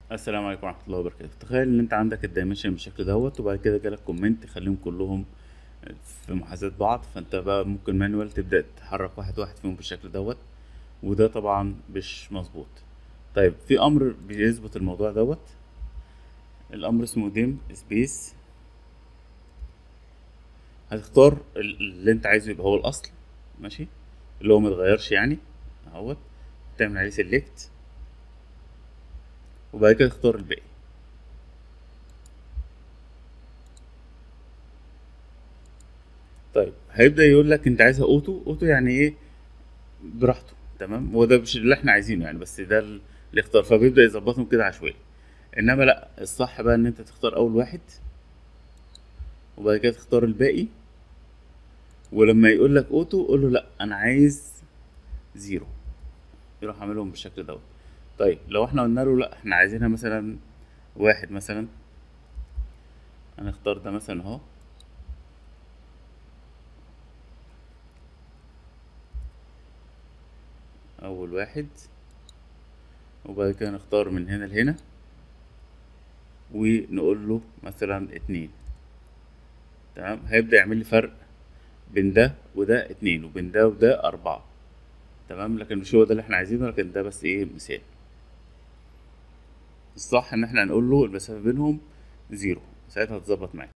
السلام عليكم ورحمة الله وبركاته تخيل ان انت عندك الدايمنشن بالشكل دوت وبعد كده جالك كومنت تخليهم كلهم في محاذاة بعض فانت بقى ممكن مانوال تبدأ تحرك واحد واحد فيهم بالشكل دوت وده طبعا مش مظبوط طيب في امر بيظبط الموضوع دوت الامر اسمه ديم سبيس هتختار ال- اللي انت عايزه يبقى هو الاصل ماشي اللي هو متغيرش يعني اهوت تعمل عليه سيلكت وبعد كده تختار الباقي طيب هيبدأ يقول لك انت عايزها اوتو اوتو يعني ايه براحته تمام هو ده مش اللي احنا عايزينه يعني بس ده ال- الاختيار فبيبدأ يظبطهم كده عشوائي انما لا الصح بقى ان انت تختار اول واحد وبعد كده تختار الباقي ولما يقول لك اوتو قول له لا انا عايز زيرو يروح عاملهم بالشكل دوت طيب لو احنا قلنا له لا احنا عايزينها مثلا واحد مثلا هنختار ده مثلا اهو اول واحد وبعد كده نختار من هنا لهنا ونقول له مثلا اتنين تمام هيبدأ يعمل لي فرق بين ده وده اتنين وبين ده وده أربعة تمام لكن مش هو ده اللي احنا عايزينه لكن ده بس ايه مثال الصح ان احنا نقول له المسافة بينهم زيرو ساعتها هتظبط معاك